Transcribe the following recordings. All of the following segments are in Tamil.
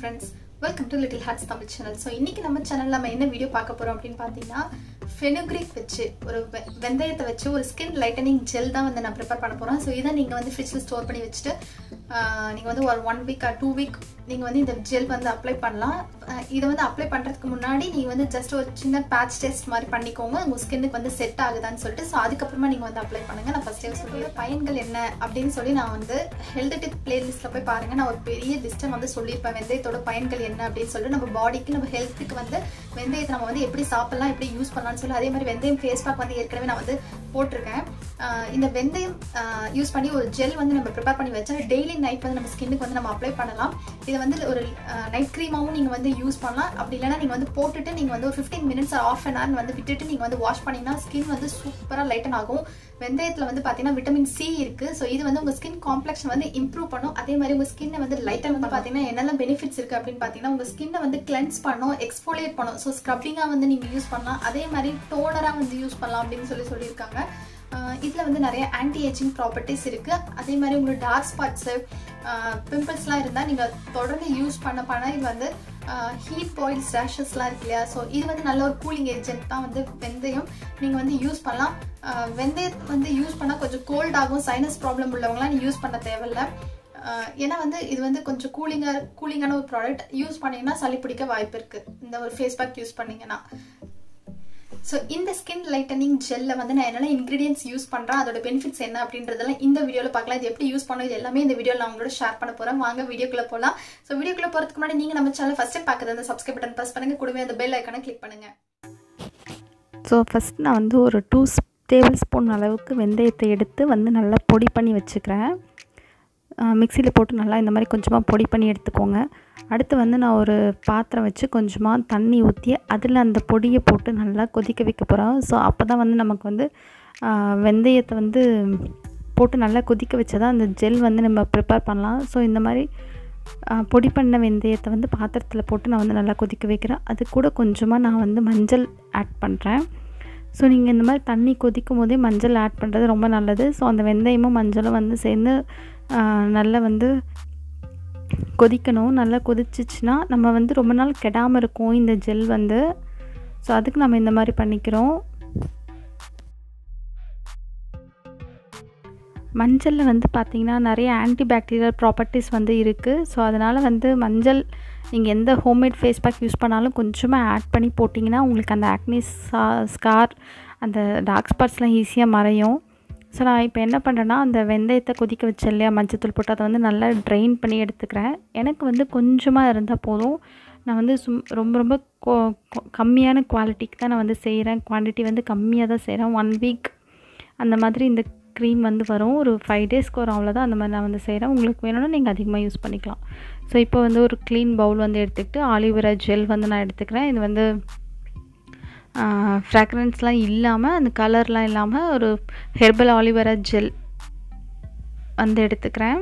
friends welcome to little hearts Tamil channel so இன்னைக்கு நம்ம சேனலில் நம்ம என்ன வீடியோ பார்க்க போகிறோம் அப்படின்னு பார்த்தீங்கன்னா ஃபெனுக்ரிக் வச்சு ஒரு வெ- வெந்தயத்தை வச்சு ஒரு ஸ்கின் லைட்டனிங் ஜெல் தான் வந்து நான் ப்ரிப்பேர் பண்ண போகிறேன் ஸோ இதை நீங்கள் வந்து ஃப்ரிட்ஜில் ஸ்டோர் பண்ணி வச்சுட்டு நீங்கள் வந்து ஒரு ஒன் வீக் டூ வீக் நீங்கள் வந்து இந்த ஜெல் வந்து அப்ளை பண்ணலாம் ஆஹ் இதை வந்து அப்ளை பண்ணுறதுக்கு முன்னாடி நீங்கள் வந்து ஜஸ்ட் ஒரு சின்ன பேட்ச் டெஸ்ட் மாதிரி பண்ணிக்கோங்க உங்கள் ஸ்கின்னுக்கு வந்து செட் ஆகுதான்னு சொல்லிட்டு ஸோ அதுக்கப்புறமா நீங்கள் வந்து அப்ளை பண்ணுங்கள் நான் ஃபஸ்ட்டே சொல்லுவேன் பயன்கள் என்ன அப்படின்னு சொல்லி நான் வந்து ஹெல்த் டிப் பிளேலிஸ்ட்டில் போய் பாருங்கள் நான் ஒரு பெரிய லிஸ்ட்டை வந்து சொல்லியிருப்பேன் வெந்தயத்தோட பயன்கள் என்ன அப்படின்னு சொல்லிட்டு நம்ம பாடிக்கு நம்ம ஹெல்த்துக்கு வந்து வெந்தயத்தை நம்ம வந்து எப்படி சாப்பிடலாம் எப்படி யூஸ் பண்ணலாம்னு சொல்லி அதே மாதிரி வெந்தயம் ஃபேஸ் பேக் வந்து ஏற்கனவே நான் வந்து போட்டிருக்கேன் ஆஹ் இந்த வெந்தயம் யூஸ் பண்ணி ஒரு ஜெல் வந்து நம்ம ப்ரிப்பேர் பண்ணி வச்சா டெய்லி நைட் வந்து நம்ம ஸ்கின்னுக்கு வந்து நம்ம அப்ளை பண்ணலாம் இதை வந்து ஒரு நைட் க்ரீமாகவும் நீங்கள் வந்து யூஸ் பண்ணலாம் அப்படி இல்லைன்னா நீங்கள் வந்து போட்டுட்டு நீங்கள் வந்து ஒரு fifteen minutes half an hour வந்து விட்டுட்டு நீங்கள் வந்து வாஷ் பண்ணிங்கன்னா ஸ்கின் வந்து சூப்பராக லைட்டன் ஆகும் வெந்தயத்தில் வந்து பார்த்தீங்கன்னா விட்டமின் சி இருக்கு ஸோ இது வந்து உங்கள் ஸ்கின் காம்ப்ளெக்ஷன் வந்து இம்ப்ரூவ் பண்ணும் அதே மாதிரி உங்கள் ஸ்கின்னை வந்து லைட்டன் வந்து பார்த்தீங்கன்னா என்னெல்லாம் பெனிஃபிட்ஸ் இருக்கு அப்படின்னு பார்த்தீங்கன்னா உங்கள் ஸ்கின்னை வந்து கிளென்ஸ் பண்ணும் எக்ஸ்போலியேட் பண்ணும் ஸோ ஸ்க்ரப்பிங்காக வந்து நீங்கள் யூஸ் பண்ணலாம் அதே மாதிரி டோனராக வந்து யூஸ் பண்ணலாம் அப்படின்னு சொல்லி சொல்லியிருக்காங்க இதில் வந்து நிறைய ஆன்டி ஏஜிங் ப்ராப்பர்ட்டிஸ் இருக்குது அதே மாதிரி உங்களுக்கு டார்க் ஸ்பாட்ஸு பிம்பிள்ஸ்லாம் இருந்தால் நீங்கள் தொடர்ந்து யூஸ் பண்ண பண்ண இது வந்து ஹீட் பாயில்ஸ் ரேஷஸ்லாம் இருக்கு இல்லையா ஸோ இது வந்து நல்ல ஒரு கூலிங் ஏஜென்ட் தான் வந்து வெந்தயம் நீங்கள் வந்து யூஸ் பண்ணலாம் ஆஹ் வெந்தயம் வந்து யூஸ் பண்ணால் கொஞ்சம் கோல்ட் ஆகும் சைனஸ் ப்ராப்ளம் உள்ளவங்களாம் யூஸ் பண்ண தேவையில்ல ஆஹ் ஏன்னா வந்து இது வந்து கொஞ்சம் கூலிங்காக கூலிங்கான ஒரு ப்ராடக்ட் யூஸ் பண்ணீங்கன்னா சளி பிடிக்க வாய்ப்பு இருக்குது இந்த ஒரு ஃபேஸ் பேக் யூஸ் பண்ணீங்கன்னா ஸோ இந்த ஸ்கின் லைட்டனிங் ஜெல்ல வந்து நான் என்னென்ன இன்கிரீடியன்ஸ் யூஸ் பண்ணுறேன் அதோட பெனிஃபிட்ஸ் என்ன அப்படின்றதெல்லாம் இந்த வீடியோவில் பார்க்கலாம் இது எப்படி யூஸ் பண்ணணும் இது எல்லாமே இந்த வீடியோவில் நான் உங்களோட ஷேர் பண்ண போகிறேன் வாங்க வீடியோக்குள்ளே போகலாம் ஸோ வீடியோக்குள்ளே போகிறதுக்கு முன்னாடி நீங்கள் நம்ம சேனல் ஃபஸ்ட் டைம் பார்க்குறது அந்த சப்ஸ்கிரைப் பட்டன் ப்ரெஸ் பண்ணுங்க கூடவே அந்த பெல் ஐக்கானை கிளிக் பண்ணுங்க ஸோ ஃபஸ்ட் நான் வந்து ஒரு டூ டேபிள் ஸ்பூன் அளவுக்கு வெந்தயத்தை எடுத்து வந்து நல்லா பொடி பண்ணி வச்சுக்கிறேன் மிக்சியில் போட்டு நல்லா இந்த மாதிரி கொஞ்சமாக பொடி பண்ணி எடுத்துக்கோங்க அடுத்து வந்து நான் ஒரு பாத்திரம் வச்சு கொஞ்சமாக தண்ணி ஊற்றி அதில் அந்த பொடியை போட்டு நல்லா கொதிக்க வைக்க போகிறோம் ஸோ அப்போ தான் வந்து நமக்கு வந்து ஆ, வெந்தயத்தை வந்து போட்டு நல்லா கொதிக்க வச்சா தான் அந்த ஜெல் வந்து நம்ம ப்ரிப்பேர் பண்ணலாம் ஸோ இந்த மாதிரி ஆ, பொடி பண்ண வெந்தயத்தை வந்து பாத்திரத்தில் போட்டு நான் வந்து நல்லா கொதிக்க வைக்கிறேன் அது கூட கொஞ்சமாக நான் வந்து மஞ்சள் ஆட் பண்ணுறேன் ஸோ நீங்கள் இந்த மாதிரி தண்ணி கொதிக்கும் போதே மஞ்சள் ஆட் பண்ணுறது ரொம்ப நல்லது ஸோ அந்த வெந்தயமும் மஞ்சளும் வந்து சேர்ந்து ஆ, நல்லா வந்து கொதிக்கணும் நல்லா கொதிச்சிச்சுன்னா நம்ம வந்து ரொம்ப நாள் கெடாமல் இருக்கும் இந்த ஜெல் வந்து ஸோ அதுக்கு நம்ம இந்த மாதிரி பண்ணிக்கிறோம் மஞ்சளில் வந்து பார்த்திங்கன்னா நிறைய ஆன்டிபாக்டீரியல் ப்ராப்பர்ட்டிஸ் வந்து இருக்குது ஸோ அதனால் வந்து மஞ்சள் நீங்கள் எந்த ஹோம்மேட் ஃபேஸ் பேக் யூஸ் பண்ணாலும் கொஞ்சமாக ஆட் பண்ணி போட்டிங்கன்னா உங்களுக்கு அந்த ஆக்னி ஸ்கார் அந்த டார்க் ஸ்பாட்ஸ்லாம் ஈஸியாக மறையும் ஸோ நான் இப்போ என்ன பண்ணுறேன்னா அந்த வெந்தயத்தை கொதிக்க வச்சேன் இல்லையா மஞ்சத்தூள் போட்டு அதை வந்து நல்லா ட்ரைன் பண்ணி எடுத்துக்கிறேன் எனக்கு வந்து கொஞ்சமாக இருந்தால் போதும் நான் வந்து சும் ரொம்ப ரொம்ப கொ- கொ- கம்மியான குவாலிட்டிக்கு தான் நான் வந்து செய்கிறேன் குவான்டிட்டி வந்து கம்மியாக தான் செய்கிறேன் ஒன் வீக் அந்த மாதிரி இந்த க்ரீம் வந்து வரும் ஒரு ஃபைவ் டேஸ்க்கு வரும் அவ்வளோதான் அந்த மாதிரி நான் வந்து செய்கிறேன் உங்களுக்கு வேணும்னா நீங்கள் அதிகமாக யூஸ் பண்ணிக்கலாம் ஸோ இப்போ வந்து ஒரு க்ளீன் பவுல் வந்து எடுத்துக்கிட்டு ஆலிவேரா ஜெல் வந்து நான் எடுத்துக்கிறேன் இது வந்து ஃப்ராக்ரன்ஸ்லாம் இல்லாமல் அந்த கலர்லாம் இல்லாமல் ஒரு ஹெர்பல் ஆலிவேரா ஜெல் வந்து எடுத்துக்கிறேன்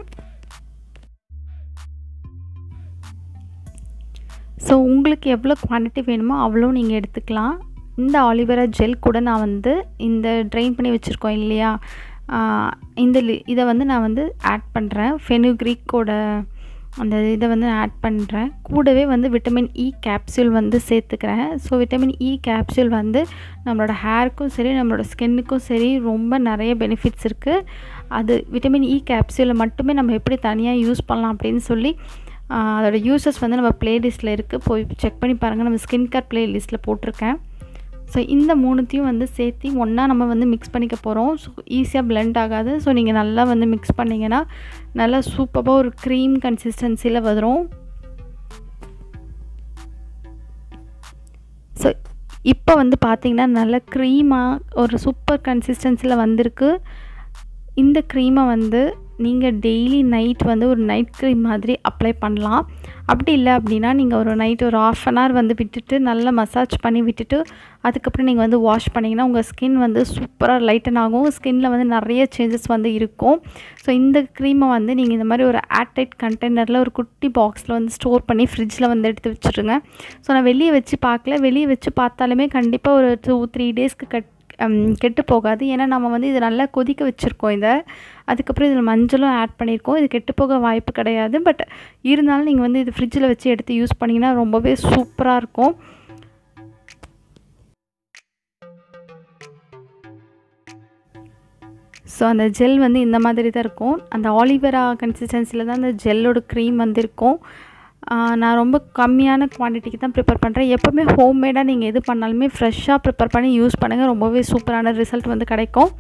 ஸோ உங்களுக்கு எவ்வளோ குவான்டிட்டி வேணுமோ அவ்வளோ நீங்கள் எடுத்துக்கலாம் இந்த ஆலிவேரா ஜெல் கூட நான் வந்து இந்த ட்ரைன் பண்ணி வச்சுருக்கோம் இல்லையா ஆஹ் இந்த லி- இதை வந்து நான் வந்து ஆட் பண்ணுறேன் ஃபெனுக்ரிக்கோட அந்த இதை வந்து ஆட் பண்ணுறேன் கூடவே வந்து விட்டமின் இ கேப்சூல் வந்து சேர்த்துக்கிறேன் ஸோ விட்டமின் இ கேப்சூல் வந்து நம்மளோட ஹேருக்கும் சரி நம்மளோட ஸ்கின்னுக்கும் சரி ரொம்ப நிறைய பெனிஃபிட்ஸ் இருக்குது அது விட்டமின் இ கேப்சூலை மட்டுமே நம்ம எப்படி தனியாக யூஸ் பண்ணலாம் அப்படின்னு சொல்லி ஆஹ் அதோட யூசஸ் வந்து நம்ம ப்ளேலிஸ்ட்டில் இருக்குது போய் செக் பண்ணி பாருங்கள் நம்ம ஸ்கின் கேர் ப்ளேலிஸ்ட்டில் போட்டிருக்கேன் ஸோ இந்த மூணுத்தையும் வந்து சேர்த்து ஒன்றா நம்ம வந்து மிக்ஸ் பண்ணிக்க போகிறோம் ஸோ ஈஸியாக blend ஆகாது ஸோ நீங்கள் நல்லா வந்து மிக்ஸ் பண்ணிங்கன்னா நல்லா சூப்பராக ஒரு க்ரீம் கன்சிஸ்டன்சியில் வரும் ஸோ இப்போ வந்து பார்த்தீங்கன்னா நல்ல க்ரீமாக ஒரு சூப்பர் கன்சிஸ்டன்சியில் வந்திருக்கு இந்த க்ரீமை வந்து நீங்கள் டெய்லி நைட் வந்து ஒரு நைட் க்ரீம் மாதிரி அப்ளை பண்ணலாம் அப்படி இல்லை அப்படின்னா நீங்கள் ஒரு நைட் ஒரு ஆஃப் அன் ஹவர் வந்து விட்டுட்டு நல்லா மசாஜ் பண்ணி விட்டுட்டு அதுக்கப்புறம் நீங்கள் வந்து வாஷ் பண்ணிங்கன்னா உங்கள் ஸ்கின் வந்து சூப்பராக லைட்டன் ஆகும் ஸ்கின்னில் வந்து நிறைய சேஞ்சஸ் வந்து இருக்கும் ஸோ இந்த க்ரீமை வந்து நீங்கள் இந்த மாதிரி ஒரு ஏர்டைட் கண்டெய்னரில் ஒரு குட்டி பாக்ஸில் வந்து ஸ்டோர் பண்ணி ஃப்ரிட்ஜில் வந்து எடுத்து வச்சுருங்க ஸோ நான் வெளியே வச்சு பார்க்கல வெளியே வச்சு பார்த்தாலுமே கண்டிப்பாக ஒரு டூ த்ரீ டேஸ்க்கு கட் கெட்டு போகாது ஏன்னா நம்ம வந்து இதை நல்லா கொதிக்க வச்சுருக்கோம் இதை அதுக்கப்புறம் இதில் மஞ்சளும் ஆட் பண்ணியிருக்கோம் இது கெட்டு போக வாய்ப்பு கிடையாது பட் இருந்தாலும் நீங்கள் வந்து இது ஃப்ரிட்ஜில் வச்சு எடுத்து யூஸ் பண்ணிங்கன்னா ரொம்பவே சூப்பராக இருக்கும் ஸோ அந்த ஜெல் வந்து இந்த மாதிரி தான் இருக்கும் அந்த ஆலிவேரா கன்சிஸ்டன்சியில் தான் அந்த ஜெல்லோட க்ரீம் வந்து இருக்கும் நான் ரொம்ப கம்மியான குவான்டிட்டிக்கு தான் ப்ரிப்பேர் பண்ணுறேன் எப்போவுமே ஹோம்மேடாக நீங்கள் எது பண்ணாலுமே ஃப்ரெஷ்ஷாக ப்ரிப்பேர் பண்ணி யூஸ் பண்ணுங்கள் ரொம்பவே சூப்பரான ரிசல்ட் வந்து கிடைக்கும்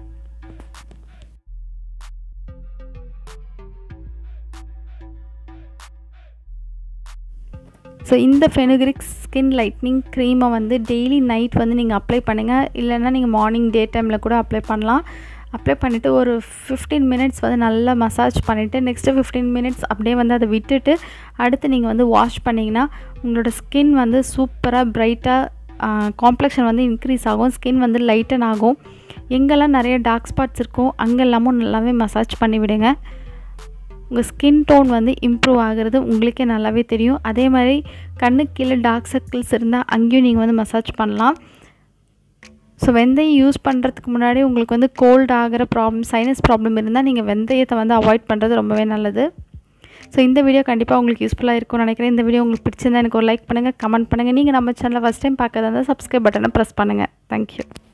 ஸோ இந்த ஃபெனுகிரிக் ஸ்கின் லைட்னிங் க்ரீமை வந்து டெய்லி நைட் வந்து நீங்கள் அப்ளை பண்ணுங்கள் இல்லைன்னா நீங்கள் மார்னிங் டே டைமில் கூட அப்ளை பண்ணலாம் அப்ளை பண்ணிவிட்டு ஒரு ஃபிஃப்டீன் மினிட்ஸ் வந்து நல்லா மசாஜ் பண்ணிவிட்டு நெக்ஸ்ட்டு ஃபிஃப்டீன் மினிட்ஸ் அப்படியே வந்து அதை விட்டுட்டு அடுத்து நீங்கள் வந்து வாஷ் பண்ணிங்கன்னா உங்களோட ஸ்கின் வந்து சூப்பராக ப்ரைட்டாக காம்ப்ளெக்ஷன் வந்து இன்க்ரீஸ் ஆகும் ஸ்கின் வந்து லைட்டன் ஆகும் எங்கெல்லாம் நிறைய டார்க் ஸ்பாட்ஸ் இருக்கும் அங்கெல்லாமும் நல்லாவே மசாஜ் பண்ணி விடுங்க உங்கள் ஸ்கின் டோன் வந்து இம்ப்ரூவ் ஆகிறது உங்களுக்கே நல்லாவே தெரியும் அதே மாதிரி கண்ணுக்கு கீழே டார்க் சர்க்கிள்ஸ் இருந்தால் அங்கேயும் நீங்கள் வந்து மசாஜ் பண்ணலாம் ஸோ வெந்தயம் யூஸ் பண்ணுறதுக்கு முன்னாடி உங்களுக்கு வந்து கோல்டு ஆகிற ப்ராப்ளம் சைனஸ் ப்ராப்ளம் இருந்தால் நீங்கள் வெந்தயத்தை வந்து அவாய்ட் பண்ணுறது ரொம்பவே நல்லது ஸோ இந்த வீடியோ கண்டிப்பாக உங்களுக்கு யூஸ்ஃபுல்லாக இருக்கும்னு நினைக்கிறேன் இந்த வீடியோ உங்களுக்கு பிடிச்சிருந்தா எனக்கு ஒரு லைக் பண்ணுங்கள் கமெண்ட் பண்ணுங்கள் நீங்கள் நம்ம சேனலை ஃபஸ்ட் டைம் பார்க்கறதா இருந்தால் சப்ஸ்கிரைப் பட்டனை ப்ரெஸ் பண்ணுங்கள் தேங்க்யூ